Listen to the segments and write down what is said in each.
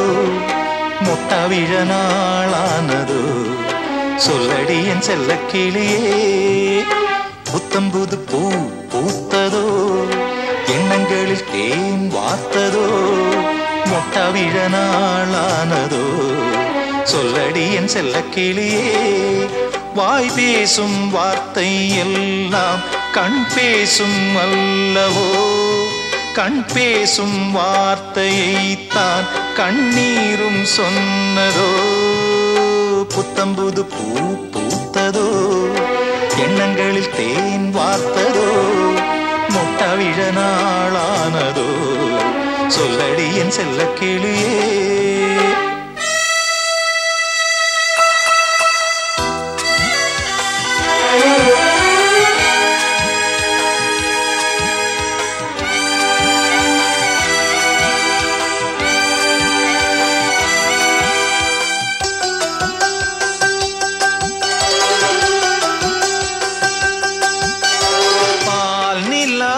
முட்டாவிழ நாளானதோ சொல்லடி என் செல்ல கிளியே புத்தம்புது பூ பூத்ததோ எண்ணங்களில் தேன் வார்த்ததோ முட்டாவிழ நாளானதோ சொல்லடி என் செல்ல கிளியே வாய் பேசும் வார்த்தை எல்லாம் கண் பேசும் அல்லவோ கண் பேசும் வார்த்தையைத்தான் கண்ணீரும் சொன்னதோ புத்தம்புது பூ பூத்ததோ எண்ணங்களில் தேன் வார்த்ததோ முட்டாவிழ நாளானதோ சொல்லடி என் செல்ல கிளியே பால் நிலா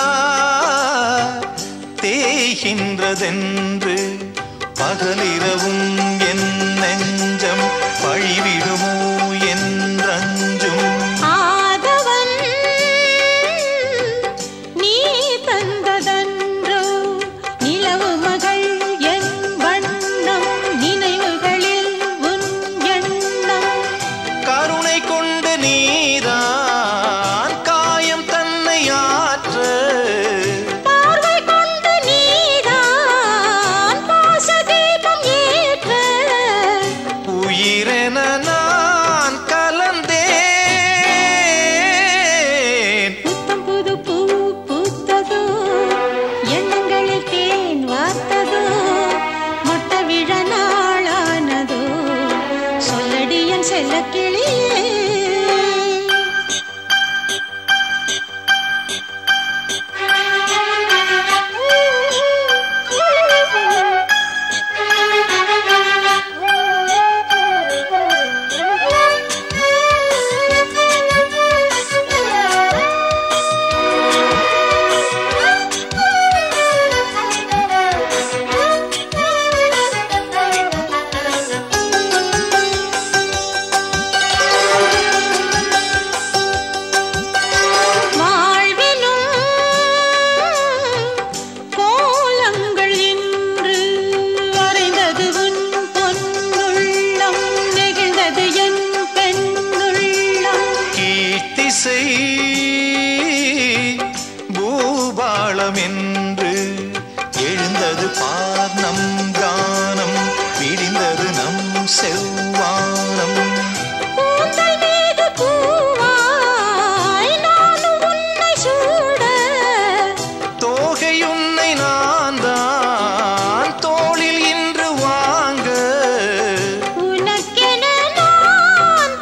தேய்கின்றதென்று பகலிரவும் என் நெஞ்சம் பழிவிடுமோ என்றஞ்சும் ஆதவன் நீ தந்ததன்றோ நிலவு மகள் என் வண்ணம் நினைவுகளில் உன் எண்ணம் கருணை கொண்டு நீதான் காயம் தன்னை ஆற்ற பார்வை கொண்டு நீதான் பாச தீபம் ஏற்ற உயிரென நான் கலந்தேன் புத்தம் புது பூ பூத்ததோ எண்ணங்களில் தேன் வார்த்ததோ மொட்ட விழ நாளானதோ சொல்லடி என் செல்ல கிளியே வாழ்வினும் கோலங்கள் இன்று வரைந்தது உன் பொன்னுள்ளம் நெகிழ்ந்தது என் பெண்ணுள்ளம் கீர்த்திசை பூபாளம் என்று எழுந்தது பார் நம் கானம் விடிந்தது நம் செவ்வானம் கூந்தல் மீது பூவாய் நானும் உன்னை சூட தோகையுன்னை நான் தான் தோளில் இன்று வாங்க உனக்கென நான்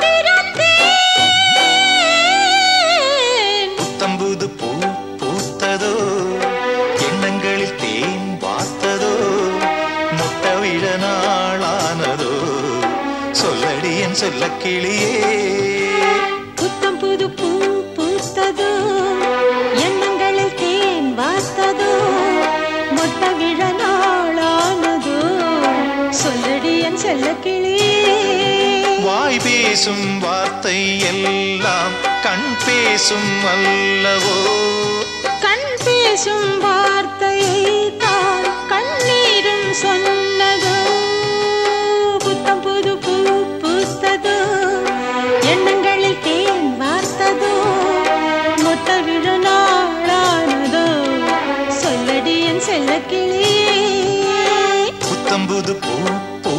பிறந்தேன் புத்தம்புது பூ பூத்ததோ எண்ணங்களில் தேன் வார்த்ததோ முட்டவிழ நாளானதோ சொல்லடி என் சொல்ல கிளியே புத்தம் புது பூ பூத்ததோ எண்ணங்களில் தேன் வார்த்ததோ மொட்ட விழ நாளானதோ சொல்லடி என் செல்ல கிளியே வாய் பேசும் வார்த்தை எல்லாம் கண் பேசும் அல்லவோ கண் பேசும் வார்த்தையை தான் கண்ணீரும் சொன்னதோ புத்தம் புது பூ பூத்ததோ எண்ணங்களில் தேன் வார்த்ததோ மொத்த விழு நாளானதோ சொல்லடி என் செல்ல கிளியே புத்தம்புது பூ பூ